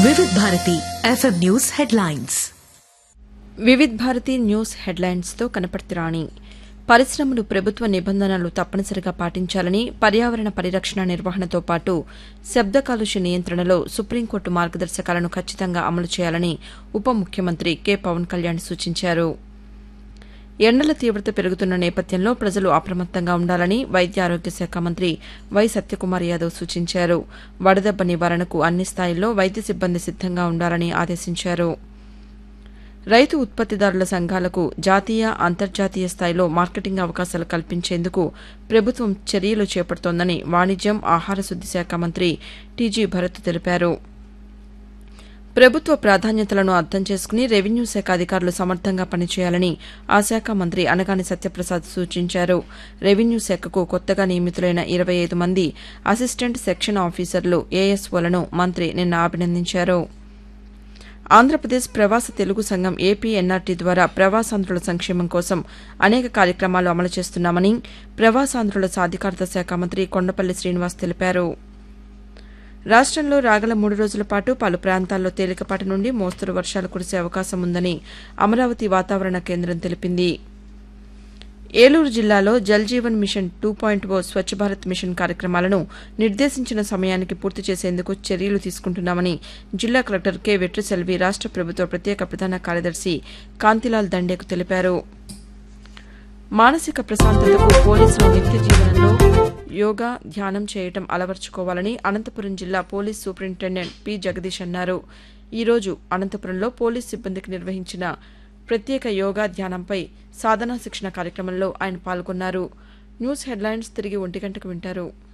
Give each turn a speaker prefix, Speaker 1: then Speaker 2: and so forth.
Speaker 1: Vividh Bharati FM news headlines
Speaker 2: Vividh Bharati news హెడ్లైన్స్తో కనపర్తి రాణి పరిశ్రమలు ప్రభుత్వ నిబంధనలు తప్పనిసరిగా పాటించాలని పర్యావరణ పరిరక్షణ నిర్వహణతో పాటు శబ్ద కాలుష్య నియంత్రణలో సుప్రీంకోర్టు మార్గదర్శకాలను ఖచ్చితంగా అమలు చేయాలని ఉప ముఖ్యమంత్రి కె పవన్ కళ్యాణ్ సూచించారు ఎండల తీవ్రత పెరుగుతున్న నేపథ్యంలో ప్రజలు అప్రమత్తంగా ఉండాలని వైద్య ఆరోగ్య శాఖ మంత్రి వై సత్యకుమార్ యాదవ్ సూచించారు వడదెబ్బ నివారణకు అన్ని స్థాయిల్లో వైద్య సిబ్బంది సిద్దంగా ఉండాలని ఆదేశించారు రైతు ఉత్పత్తిదారుల సంఘాలకు జాతీయ అంతర్జాతీయ స్థాయిలో మార్కెటింగ్ అవకాశాలు కల్పించేందుకు ప్రభుత్వం చర్యలు చేపడుతోందని వాణిజ్యం ఆహార శుద్ది శాఖ మంత్రి టీజీ భరత్ తెలిపారు ప్రభుత్వ ప్రాధాన్యతలను అర్థం చేసుకుని రెవెన్యూ శాఖ అధికారులు సమర్థంగా పనిచేయాలని ఆ శాఖ మంత్రి అనగాని సత్యప్రసాద్ సూచించారు రెవెన్యూ శాఖకు కొత్తగా నియమితులైన ఇరవై ఐదు మంది అసిస్టెంట్ సెక్షన్ ఆఫీసర్లు ఏఎస్ఓలను మంత్రి నిన్న అభినందించారు ఆంధ్రప్రదేశ్ ప్రవాస తెలుగు సంఘం ఏపీ ఎన్ఆర్టీ ద్వారా ప్రవాసాంధ్రుల సంక్షేమం కోసం అనేక కార్యక్రమాలు అమలు చేస్తున్నామని ప్రవాసాంధ్రుల సాధికారత శాఖ మంత్రి కొండపల్లి శ్రీనివాస్ తెలిపారు రాష్టంలో రాగల మూడు రోజుల పాటు పలు ప్రాంతాల్లో తేలికపాటి నుండి మోస్తరు వర్షాలు కురిసే అవకాశం ఉందని అమరావతి వాతావరణ కేంద్రం తెలిపింది ఏలూరు జిల్లాలో Jal Jeevan mission two point O Swachh Bharat mission కార్యక్రమాలను నిర్దేశించిన సమయానికి పూర్తి చేసేందుకు చర్యలు తీసుకుంటున్నామని జిల్లా కలెక్టర్ కె వెట్రిసెల్వి రాష్ట ప్రభుత్వ ప్రత్యేక ప్రధాన కార్యదర్శి కాంతిలాల్ దండేకు తెలిపారు మానసిక ప్రశాంతతకు పోలీసుల నిత్య జీవనంలో యోగా ధ్యానం చేయటం అలవర్చుకోవాలని అనంతపురం జిల్లా పోలీస్ సూపరింటెండెంట్ పి జగదీష్ అన్నారు ఈరోజు అనంతపురంలో పోలీస్ సిబ్బందికి నిర్వహించిన ప్రత్యేక యోగా ధ్యానంపై సాధనా శిక్షణ కార్యక్రమంలో ఆయన పాల్గొన్నారు న్యూస్ హెడ్లైన్స్ తిరిగి ఒంటి గంటకు వింటారు